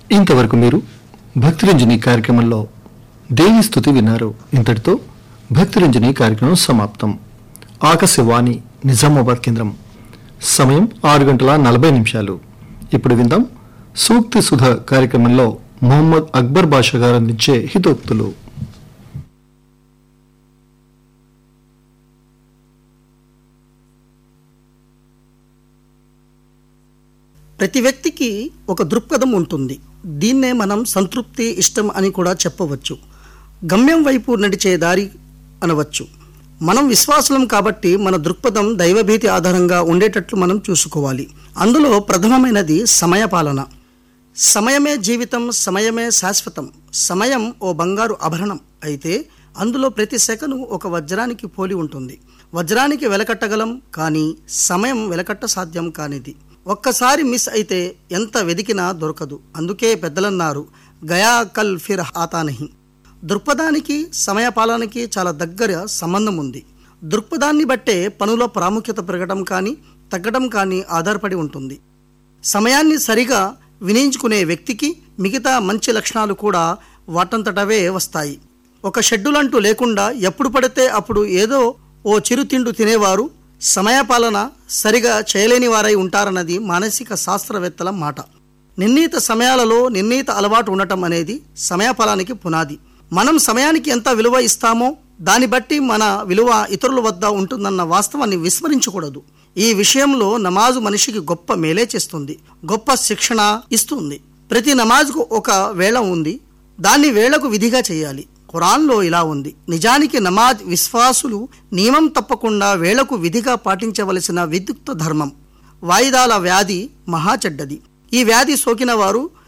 ఇంతవరకు మీరు భక్తిరంజని కార్యక్రమంలో దేవి స్థుతి విన్నారు ఇంతటితో భక్తిరంజని కార్యక్రమం సమాప్తం ఆకాశవాణి నిజామాబాద్ కేంద్రం సమయం ఆరు గంటల నలభై నిమిషాలు ఇప్పుడు విందాం సూక్తి సుధ కార్యక్రమంలో మొహమ్మద్ అక్బర్ బాషా గారు అందించే హితోక్తులు ప్రతి వ్యక్తికి ఒక దృక్పథం ఉంటుంది దీన్నే మనం సంతృప్తి ఇష్టం అని కూడా చెప్పవచ్చు గమ్యం వైపు నడిచే దారి అనవచ్చు మనం విశ్వాసులం కాబట్టి మన దృక్పథం దైవభీతి ఆధారంగా ఉండేటట్లు మనం చూసుకోవాలి అందులో ప్రథమమైనది సమయపాలన సమయమే జీవితం సమయమే శాశ్వతం సమయం ఓ బంగారు ఆభరణం అయితే అందులో ప్రతి సెకను ఒక వజ్రానికి పోలి ఉంటుంది వజ్రానికి వెలకట్టగలం కానీ సమయం వెలకట్ట సాధ్యం కానిది ఒక్కసారి మిస్ అయితే ఎంత వెదికినా దొరకదు అందుకే పెద్దలన్నారు గయా కల్ ఫిర్ ఆతానహి దృక్పథానికి సమయపాలనకి చాలా దగ్గర సంబంధం ఉంది దృక్పథాన్ని బట్టే పనుల ప్రాముఖ్యత పెరగడం కానీ తగ్గడం కానీ ఆధారపడి ఉంటుంది సమయాన్ని సరిగా వినియోగించుకునే వ్యక్తికి మిగతా మంచి లక్షణాలు కూడా వాటంతటవే వస్తాయి ఒక షెడ్యూలంటూ లేకుండా ఎప్పుడు పడితే అప్పుడు ఏదో ఓ చిరుతిండు తినేవారు సమయపాలన సరిగా చేయలేని వారై ఉంటారన్నది మానసిక శాస్త్రవేత్తల మాట నిర్ణీత సమయాలలో నిర్ణీత అలవాటు ఉండటం అనేది సమయపాలనకి పునాది మనం సమయానికి ఎంత విలువ ఇస్తామో దాన్ని బట్టి మన విలువ ఇతరుల వద్ద ఉంటుందన్న వాస్తవాన్ని విస్మరించకూడదు ఈ విషయంలో నమాజు మనిషికి గొప్ప మేలే చేస్తుంది గొప్ప శిక్షణ ఇస్తుంది ప్రతి నమాజ్కు ఒక వేళ ఉంది దాన్ని వేళకు విధిగా చేయాలి ఖురాన్లో ఇలా ఉంది నిజానికి నమాజ్ విశ్వాసులు నియమం తప్పకుండా వేళకు విధిగా పాటించవలసిన విద్యుక్త ధర్మం వాయిదాల వ్యాధి మహా చెడ్డది ఈ వ్యాధి సోకిన వారు